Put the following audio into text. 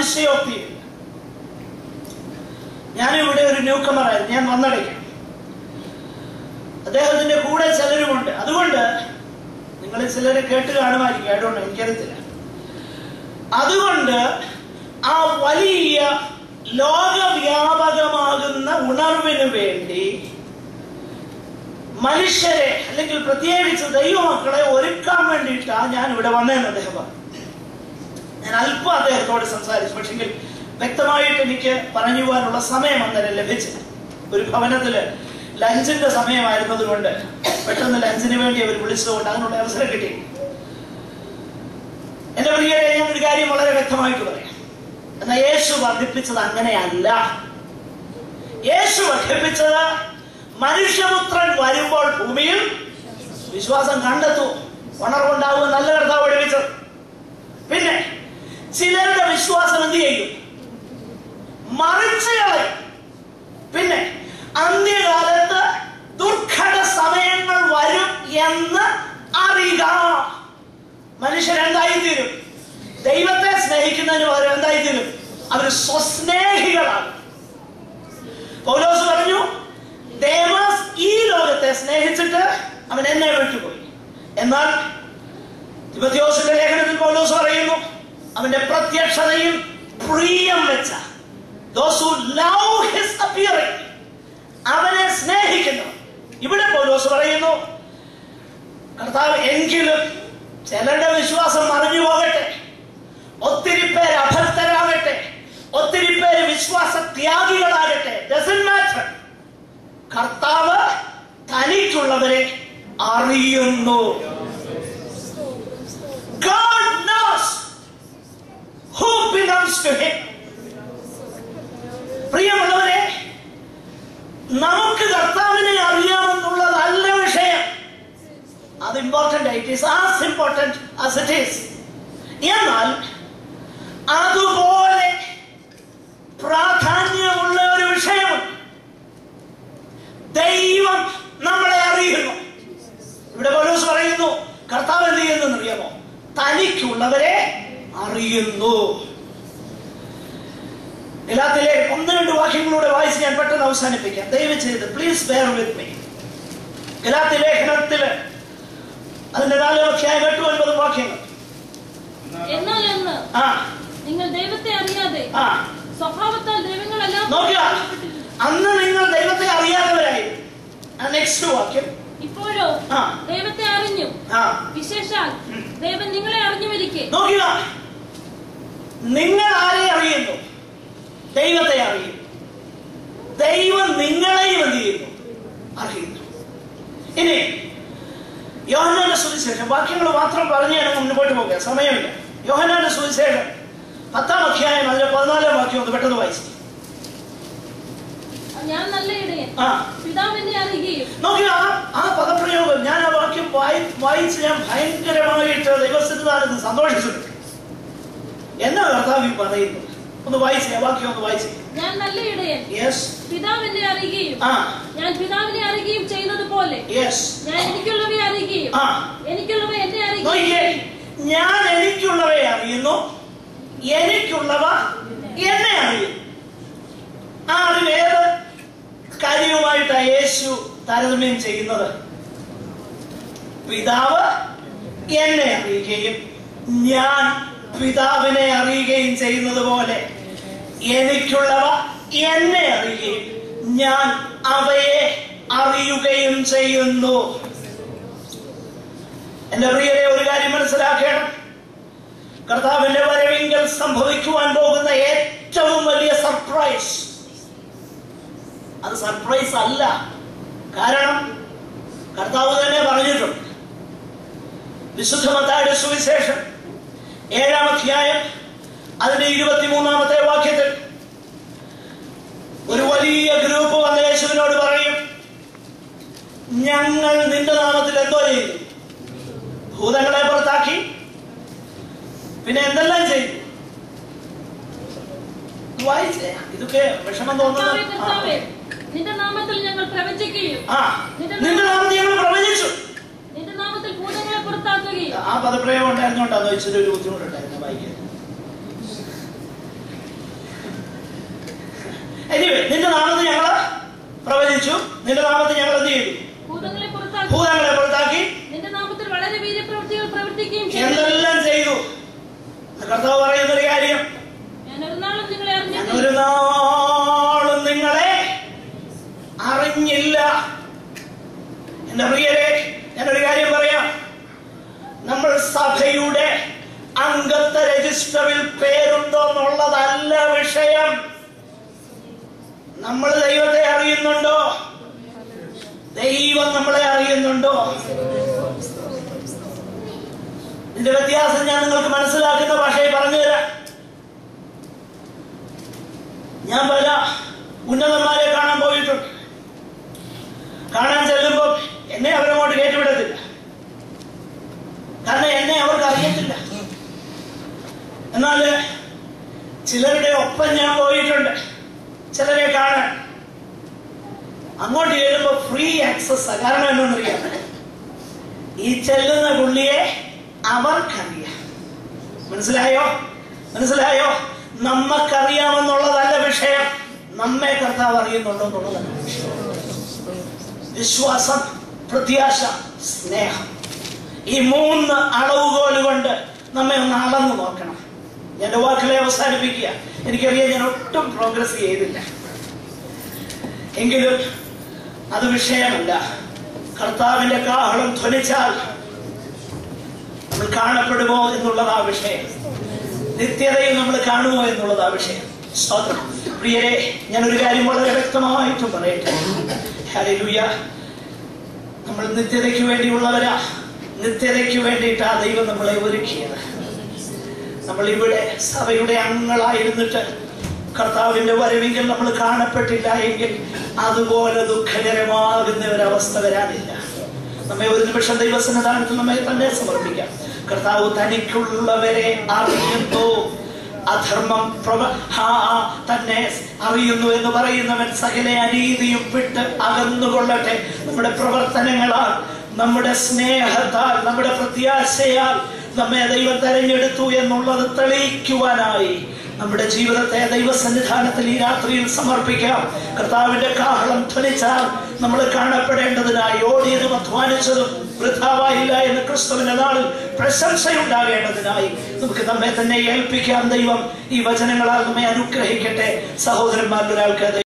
അതിശയോക്തിയില്ല ഞാനിവിടെ ഒരു ന്യൂ കമറായിരുന്നു ഞാൻ വന്നടയ്ക്കും അദ്ദേഹത്തിന്റെ കൂടെ ചിലരുമുണ്ട് അതുകൊണ്ട് നിങ്ങൾ ചിലരെ കേട്ട് കാണുമായിരിക്കും ആയിട്ടുണ്ട് എനിക്കറിയത്തില്ല അതുകൊണ്ട് ആ വലിയ ലോകവ്യാപകമാകുന്ന ഉണർവിന് വേണ്ടി മനുഷ്യരെ അല്ലെങ്കിൽ പ്രത്യേകിച്ച് ദൈവമക്കളെ ഒരുക്കാൻ വേണ്ടിയിട്ടാണ് ഞാൻ ഇവിടെ വന്നതെന്ന് അദ്ദേഹം പറഞ്ഞു ഞാൻ അല്പം അദ്ദേഹത്തോട് സംസാരിച്ചു പക്ഷെങ്കിൽ വ്യക്തമായിട്ട് എനിക്ക് പറഞ്ഞു പോകാനുള്ള സമയം അന്നേരം ലഭിച്ചില്ല ഒരു ഭവനത്തില് ലഞ്ചിന്റെ സമയമായിരുന്നത് കൊണ്ട് പെട്ടെന്ന് ലഞ്ചിന് വേണ്ടി അവർ വിളിച്ചതുകൊണ്ട് അതിനുള്ള അവസരം കിട്ടി എന്റെ പ്രിയരെ ഞാൻ ഒരു കാര്യം വളരെ വ്യക്തമായിട്ട് പറയാം എന്നാൽ യേശു വർദ്ധിപ്പിച്ചത് അങ്ങനെയല്ല യേശു വർദ്ധിപ്പിച്ചത് മനുഷ്യപുത്രൻ വരുമ്പോൾ ഭൂമിയിൽ വിശ്വാസം കണ്ടെത്തു ഉണർവുണ്ടാവും നല്ല കർത്താവ് പഠിപ്പിച്ചത് പിന്നെ ചിലരുടെ വിശ്വാസം എന്ത് ചെയ്യും മറിച്ച് കളയും പിന്നെ അന്ത്യകാലത്ത് ദുർഘട സമയങ്ങൾ വരും എന്ന് അറിയുക മനുഷ്യർ എന്തായിത്തീരും ദൈവത്തെ സ്നേഹിക്കുന്നതിന് പകരം എന്തായിത്തീരും അവർ സ്വസ്നേഹികളാണ് പൗലോസ് പറഞ്ഞു ദേവാസ് ഈ ലോകത്തെ സ്നേഹിച്ചിട്ട് അവൻ എന്നെ വിട്ടുപോയി എന്നാൽ തിമത്യോസിന്റെ ലേഖനത്തിൽ പൗലോസ് പറയുന്നു അവന്റെ പ്രത്യക്ഷതയിൽ പ്രിയം വെച്ച those who love his appearing അവനെ സ്നേഹിക്കുന്നു ഇവിടെ പൗലോസ് പറയുന്നു കർത്താവ് എങ്കിലും ചിലരുടെ വിശ്വാസം മറിഞ്ഞു പോകട്ടെ ഒത്തിരി പേര് അഭക്തരാകട്ടെ ഒത്തിരി പേര് വിശ്വാസ ത്യാഗികളാകട്ടെ doesn't matter കർത്താവ് തനിക്കുള്ളവരെ അറിയുന്നു God knows who belongs to him പ്രിയമുള്ളവരെ നമുക്ക് കർത്താവിനെ അറിയാമെന്നുള്ളതല്ല വിഷയം അത് important it is as important as it is എന്നാൽ അതുപോലെ പ്രാധാന്യമുള്ള ഒരു വിഷയമുണ്ട് ദൈവം നമ്മളെ അറിയുന്നു ഇവിടെ പൗലോസ് പറയുന്നു കർത്താവ് എന്ത് ചെയ്യുന്നു അറിയാമോ തനിക്കുള്ളവരെ അറിയുന്നു ഗലാത്തിലെ ഒന്ന് രണ്ട് വാക്യങ്ങളൂടെ വായിച്ച് ഞാൻ പെട്ടെന്ന് അവസാനിപ്പിക്കാം ദയവ് ചെയ്ത് പ്ലീസ് ബെയർ വിത്ത് മീ ഗലാത്തി ലേഖനത്തില് അതിന്റെ നാലാം അധ്യായം എട്ടും ഒൻപതും വാക്യങ്ങൾ എന്നാൽ എന്ന് ആ നിങ്ങൾ ദൈവത്തെ അറിയാതെ ആ സ്വഭാവത്താൽ ദൈവങ്ങളെല്ലാം നോക്കുക അന്ന് നിങ്ങൾ ദൈവത്തെ അറിയാത്തവരായി നെക്സ്റ്റ് വാക്യം ഇപ്പോഴോ ആ. ദൈവത്തെ അറിഞ്ഞു ആ വിശേഷാൽ ദൈവം നിങ്ങളെ അറിഞ്ഞുമിരിക്കെ നോക്കുക നിങ്ങൾ ആരെ അറിയുന്നു ദൈവത്തെ അറിയുന്നു ദൈവം നിങ്ങളെയും എന്ത് ചെയ്യുന്നു അറിയുന്നു ഇനി യോഹനാന്റെ സുവിശേഷം വാക്യങ്ങൾ മാത്രം പറഞ്ഞു ഞാൻ മുന്നോട്ട് പോകാം സമയമില്ല യോഹനാന്റെ സുവിശേഷം പത്താം അധ്യായം അതിലെ പതിനാലാം വാക്യം ഒന്ന് പെട്ടെന്ന് വായിച്ചു ഞാൻ നല്ല ഇടയൻ ആ പിതാവിനെ അറിയുകയും നോക്കുക ആ ആ പദപ്രയോഗം ഞാൻ ആ വാക്യം വായി വായിച്ച് ഞാൻ ഭയങ്കരമായിട്ട് ദൈവസ്ഥിതാനത്ത് സന്തോഷിച്ചിട്ടുണ്ട് എന്നാ കർത്താവ് ഈ പറയുന്നത് ഒന്ന് വായിച്ചേ ആ വാക്യം ഒന്ന് വായിച്ചേ ഞാൻ നല്ല ഇടയൻ യെസ് പിതാവിനെ അറിയുകയും ആ ഞാൻ പിതാവിനെ അറിയുകയും ചെയ്യുന്നത് പോലെ യെസ് ഞാൻ എനിക്കുള്ളവയെ അറിയുകയും ആ എനിക്കുള്ളവ എന്നെ നോക്കിയേ അറിയുകയും ഞാൻ എനിക്കുള്ളവയെ അറിയുന്നു എനിക്കുള്ളവ എന്നെ അറിയും ആ അറിവ് ഏത് കാര്യവുമായിട്ടാണ് യേശു താരതമ്യം ചെയ്യുന്നത് പിതാവ് എന്നെ അറിയുകയും ഞാൻ പിതാവിനെ അറിയുകയും ചെയ്യുന്നത് പോലെ എനിക്കുള്ളവ എന്നെ അറിയുകയും ഞാൻ അവയെ അറിയുകയും ചെയ്യുന്നു എന്റെ പ്രിയരെ ഒരു കാര്യം മനസ്സിലാക്കണം കർത്താവിന്റെ വരവിങ്കൽ സംഭവിക്കുവാൻ പോകുന്ന ഏറ്റവും വലിയ സർപ്രൈസ് അത് സർപ്രൈസ് അല്ല കാരണം കർത്താവ് തന്നെ പറഞ്ഞിട്ടുണ്ട് വിശുദ്ധ മത്തായുടെ സുവിശേഷം ഏഴാം അധ്യായം അതിന്റെ ഇരുപത്തിമൂന്നാമത്തെ വാക്യത്തിൽ ഒരു വലിയ ഗ്രൂപ്പ് വന്ന് യേശുവിനോട് പറയും ഞങ്ങൾ നിന്റെ നാമത്തിൽ എന്തോ ചെയ്തു ഭൂതങ്ങളെ പുറത്താക്കി പിന്നെ എന്തെല്ലാം ചെയ്തു വായിച്ചേ ഇതൊക്കെ വിഷമം കർത്താവേ, തോന്നുന്നത് കർത്താവേ, നിന്റെ നാമത്തിൽ ഞങ്ങൾ പ്രവചിക്കുകയും ആ നിന്റെ നാമത്തിൽ ഞങ്ങൾ പ്രവചിച്ചു നിന്റെ നാമത്തിൽ ഭൂതങ്ങളെ പുറത്താക്കുകയും ആ പദപ്രയോഗം ഉണ്ടായിരുന്നോണ്ടാന്ന് ഇച്ചിരി ഒരു ബുദ്ധിമുട്ടുണ്ടായിരുന്നു വായിക്കാൻ എനിവേ നിന്റെ നാമത്തിൽ ഞങ്ങൾ പ്രവചിച്ചു നിന്റെ നാമത്തിൽ ഞങ്ങൾ എന്ത് ചെയ്തു ഭൂതങ്ങളെ പുറത്താക്കി ഭൂതങ്ങളെ പുറത്താക്കി നിന്റെ നാമത്തിൽ വളരെ വീര്യപ്രവൃത്തികൾ പ്രവർത്തിക്കുകയും ചെയ്തു എന്തെല്ലാം ചെയ്തു കർത്താവ് പറയുന്ന ഒരു കാര്യം ഞാൻ ഒരു നാളും നിങ്ങളെ ഞാൻ അറിഞ്ഞിട്ടില്ല ഒരു നാളും നിങ്ങളെ അറിഞ്ഞില്ല എന്റെ പ്രിയരെ ഞാനൊരു കാര്യം പറയാം നമ്മൾ സഭയുടെ അംഗത്വ രജിസ്റ്ററിൽ പേരുണ്ടോ എന്നുള്ളതല്ല വിഷയം നമ്മൾ ദൈവത്തെ അറിയുന്നുണ്ടോ ദൈവം നമ്മളെ അറിയുന്നുണ്ടോ ഇതിന്റെ വ്യത്യാസം ഞാൻ നിങ്ങൾക്ക് മനസ്സിലാക്കുന്ന ഭാഷയിൽ പറഞ്ഞുതരാം ഞാൻ പല ഉന്നതന്മാരെ കാണാൻ പോയിട്ടുണ്ട് കാണാൻ ചെല്ലുമ്പോൾ എന്നെ അവരങ്ങോട്ട് കയറ്റിവിടത്തില്ല കാരണം എന്നെ അവർക്ക് അറിയത്തില്ല എന്നാൽ ചിലരുടെ ഒപ്പം ഞാൻ പോയിട്ടുണ്ട് ചിലരെ കാണാൻ അങ്ങോട്ട് ചെല്ലുമ്പോൾ ഫ്രീ ആക്സസ് കാരണം എന്നറിയാം ഈ ചെല്ലുന്ന പുള്ളിയെ അവർക്കറിയാം മനസ്സിലായോ മനസ്സിലായോ നമ്മക്കറിയാമെന്നുള്ളതല്ല വിഷയം നമ്മെ കർത്താവ് അറിയുന്നുണ്ടോ എന്നുള്ളതല്ല വിഷയം വിശ്വാസം പ്രത്യാശ സ്നേഹം ഈ മൂന്ന് അളവുകോൽ കൊണ്ട് നമ്മെ ഒന്ന് അളന്നു നോക്കണം എന്റെ വാക്കുകളെ അവസാനിപ്പിക്കുക എനിക്കറിയാം ഞാൻ ഒട്ടും പ്രോഗ്രസ് ചെയ്തില്ല എങ്കിലും അത് വിഷയമല്ല കർത്താവിന്റെ കാഹളം ധ്വനിച്ചാൽ നമ്മൾ കാണപ്പെടുമോ എന്നുള്ളതാ വിഷയം നിത്യതയിൽ നമ്മൾ കാണുമോ എന്നുള്ളതാ വിഷയം സ്തോത്രം പ്രിയരെ ഞാൻ ഒരു കാര്യം വളരെ വ്യക്തമായിട്ടും പറയട്ടെ ഹല്ലേലൂയ നമ്മൾ നിത്യതയ്ക്ക് വേണ്ടിയുള്ളവരാ നിത്യതയ്ക്ക് വേണ്ടിയിട്ടാ ദൈവം നമ്മളെ ഒരുക്കിയത് നമ്മൾ ഇവിടെ സഭയുടെ അംഗങ്ങളായിരുന്നിട്ട് കർത്താവിന്റെ വരവെങ്കിൽ നമ്മൾ കാണപ്പെട്ടില്ല എങ്കിൽ അതുപോലെ ദുഃഖകരമാകുന്ന ഒരവസ്ഥ വരാനില്ല നമ്മെ ഒരു നിമിഷം ദൈവസന്നിധാനത്തിൽ നമ്മെ തന്നെ സമർപ്പിക്കാം കർത്താവ് തനിക്കുള്ളവരെ അറിയുന്നു അധർമ്മം പ്രവ ഹാ, തന്നെ അറിയുന്നു എന്ന് പറയുന്നവൻ സകല അനീതിയും വിട്ട് അകന്നുകൊള്ളട്ടെ നമ്മുടെ പ്രവർത്തനങ്ങളാൽ നമ്മുടെ സ്നേഹത്താൽ നമ്മുടെ പ്രത്യാശയാൽ നമ്മെ ദൈവം തെരഞ്ഞെടുത്തു എന്നുള്ളത് തെളിയിക്കുവാനായി നമ്മുടെ ജീവിതത്തെ ദൈവസന്നിധാനത്തിൽ ഈ രാത്രിയിൽ സമർപ്പിക്കാം കർത്താവിന്റെ കാഹളം ധ്വനിച്ചാൽ നമ്മൾ കാണപ്പെടേണ്ടതിനായി ഓടിയതും അധ്വാനിച്ചതും വൃഥാവായില്ല എന്ന് ക്രിസ്തുവിന്റെ നാളിൽ പ്രശംസയുണ്ടാകേണ്ടതിനായി നമുക്ക് നമ്മെ തന്നെ ഏൽപ്പിക്കാം ദൈവം ഈ വചനങ്ങളാൽ നമ്മെ അനുഗ്രഹിക്കട്ടെ സഹോദരന്മാരിൽ ഒരാൾക്ക്